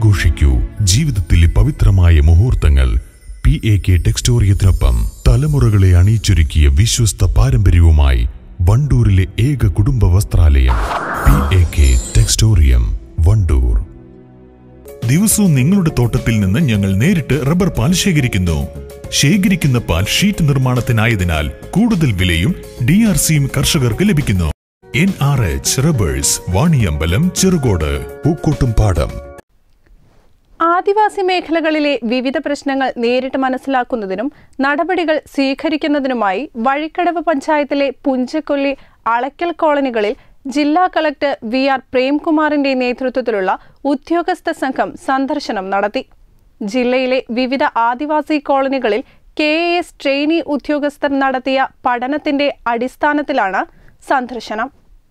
ആഘോഷിക്കൂ ജീവിതത്തിലെ പവിത്രമായ മുഹൂർത്തങ്ങൾ പി എ കെ ടെക്സ്റ്റോറിയത്തിനൊപ്പം തലമുറകളെ അണിയിച്ചൊരുക്കിയ വിശ്വസ്ത പാരമ്പര്യവുമായി വണ്ടൂരിലെ ഏക കുടുംബ വസ്ത്രാലയം P A K textorium Wandoor ദിവസവും നിങ്ങളുടെ തോട്ടത്തിൽ നിന്ന് ഞങ്ങൾ നേരിട്ട് റബ്ബർ പാൽ ശേഖരിക്കുന്നു ശേഖരിക്കുന്ന പാൽ ഷീറ്റ് നിർമ്മാണത്തിനായതിനാൽ കൂടുതൽ വിലയും ഡി ആർ സിയും കർഷകർക്ക് ലഭിക്കുന്നു N R H rubbers Vaniyambalam Cherukode പൂക്കോട്ടും പാടം ആദിവാസി മേഖലകളിലെ വിവിധ പ്രശ്നങ്ങൾ നേരിട്ട് മനസ്സിലാക്കുന്നതിനും നടപടികൾ സ്വീകരിക്കുന്നതിനുമായി വഴിക്കടവ് പഞ്ചായത്തിലെ പുഞ്ചക്കൊല്ലി അളക്കൽ കോളനികളിൽ ജില്ലാ കളക്ടർ വി ആർ പ്രേംകുമാറിന്റെ നേതൃത്വത്തിലുള്ള ഉദ്യോഗസ്ഥ സംഘം സന്ദർശനം നടത്തി ജില്ലയിലെ വിവിധ ആദിവാസി കോളനികളിൽ കെ എ എസ് ട്രെയിനി ഉദ്യോഗസ്ഥർ നടത്തിയ പഠനത്തിന്റെ അടിസ്ഥാനത്തിലാണ് സന്ദർശനം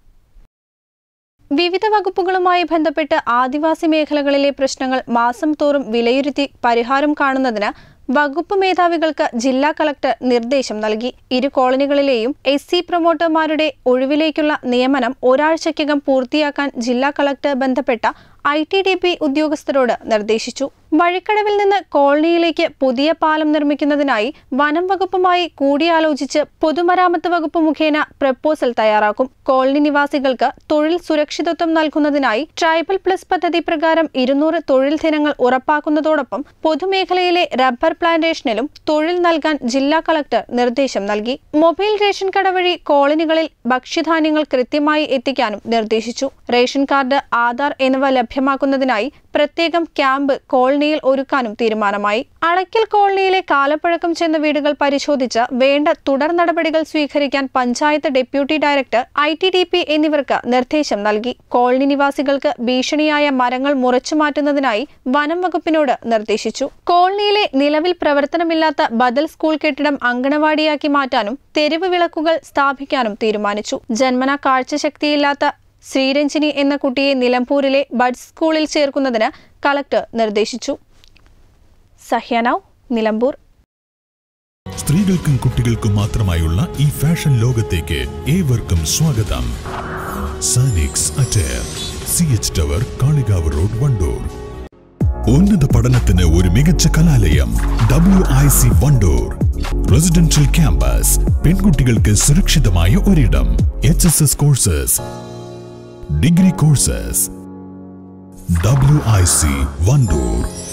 വിവിധ വകുപ്പുകളുമായി ബന്ധപ്പെട്ട് ആദിവാസി മേഖലകളിലെ പ്രശ്നങ്ങൾ മാസം തോറും വിലയിരുത്തി പരിഹാരം കാണുന്നതിന് വകുപ്പ് മേധാവികൾക്ക് ജില്ലാ കളക്ടർ നിർദ്ദേശം നൽകി ഇരു കോളനികളിലെയും എസ് സി പ്രൊമോട്ടർമാരുടെ ഒഴിവിലേക്കുള്ള നിയമനം ഒരാഴ്ചയ്ക്കകം പൂർത്തിയാക്കാൻ ജില്ലാ കളക്ടർ ബന്ധപ്പെട്ട ഐ ടി ഡി പി ഉദ്യോഗസ്ഥരോട് നിർദ്ദേശിച്ചു വഴിക്കടവിൽ നിന്ന് കോളനിയിലേക്ക് പുതിയ പാലം നിർമ്മിക്കുന്നതിനായി വനം വകുപ്പുമായി കൂടിയാലോചിച്ച് പൊതുമരാമത്ത് വകുപ്പ് മുഖേന പ്രപ്പോസൽ തയ്യാറാക്കും കോളനി നിവാസികൾക്ക് തൊഴിൽ സുരക്ഷിതത്വം നൽകുന്നതിനായി ട്രൈബൽ പ്ലസ് പദ്ധതി പ്രകാരം ഇരുന്നൂറ് തൊഴിൽ ദിനങ്ങൾ ഉറപ്പാക്കുന്നതോടൊപ്പം പൊതുമേഖലയിലെ റബ്ബർ പ്ലാന്റേഷനിലും തൊഴിൽ നൽകാൻ ജില്ലാ കളക്ടർ നിർദ്ദേശം നൽകി മൊബൈൽ റേഷൻ കട വഴി കോളനികളിൽ ഭക്ഷ്യധാന്യങ്ങൾ കൃത്യമായി എത്തിക്കാനും നിർദ്ദേശിച്ചു റേഷൻ കാർഡ് ആധാർ എന്നിവ ലഭ്യമാക്കുന്നതിനായി പ്രത്യേകം ക്യാമ്പ് കോളനിയിൽ ഒരുക്കാനും തീരുമാനമായി അളക്കൽ കോളനിയിലെ കാലപ്പഴക്കം ചെന്ന വീടുകൾ പരിശോധിച്ച് വേണ്ട തുടർ നടപടികൾ സ്വീകരിക്കാൻ panchayat deputy director I T D P എന്നിവർക്ക് നിർദ്ദേശം നൽകി കോളനി നിവാസികൾക്ക് ഭീഷണിയായ മരങ്ങൾ മുറിച്ചു മാറ്റുന്നതിനായി വനം വകുപ്പിനോട് നിർദ്ദേശിച്ചു കോളനിയിലെ നിലവിൽ പ്രവർത്തനമില്ലാത്ത ബദൽ സ്കൂൾ കെട്ടിടം അങ്കണവാടിയാക്കി മാറ്റാനും തെരുവ് വിളക്കുകൾ സ്ഥാപിക്കാനും തീരുമാനിച്ചു ജന്മന കാഴ്ചശക്തിയില്ലാത്ത ശ്രീരഞ്ജിനി എന്ന കുട്ടിയെ നിലമ്പൂരിലെ ബഡ് സ്കൂളിൽ ചേർക്കുന്നതിന് കളക്ടർ നിർദ്ദേശിച്ചു സഹ്യനവ് നിലമ്പൂർ സ്ത്രീകൾക്കും കുട്ടികൾക്കും മാത്രമായുള്ള ഈ ഫാഷൻ ലോകത്തേക്ക് ഏവർക്കും സ്വാഗതം സാനിക്സ് attire C H tower Kalikavu road Wandoor ഉന്നത പഠനത്തിന് ഒരു മികച്ച കലാലയം W I C Wandoor residential campus പെൺകുട്ടികൾക്ക് സുരക്ഷിതമായ ഒരിടം H S S courses degree courses W I C Wandoor